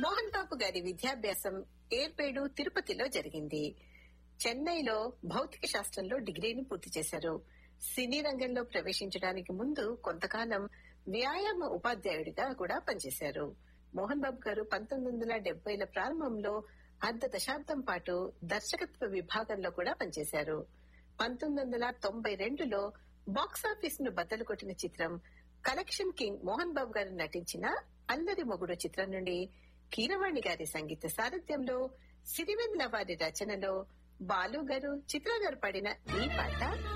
మోహన్ బాబు గారి విద్యాభ్యాసం ఏర్పేడు తిరుపతిలో జరిగింది చెన్నైలో భౌతిక శాస్త్రంలో డిగ్రీని పూర్తి చేశారు సినీ రంగంలో ప్రవేశించడానికి ముందు కొంతకాలం వ్యాయామ ఉపాధ్యాయుడిగా కూడా పనిచేశారు మోహన్ బాబు గారు పంతొమ్మిది వందల డెబ్బైల ప్రారంభంలో అర్ధ దశాబ్దం పాటు దర్శకత్వ విభాగంలో కూడా పనిచేశారు పంతొమ్మిది వందల తొంభై రెండులో బాక్సాఫీస్ ను బద్దలు కొట్టిన చిత్రం కలెక్షన్ కింగ్ మోహన్ బాబు గారు నటించిన అల్లరి మొగుడు చిత్రం నుండి కీరవాణి గారి సంగీత సారథ్యంలో సిరివెన్నెల వారి రచనలో బాలు గారు చిత్ర గారు పాడిన ఈ పాట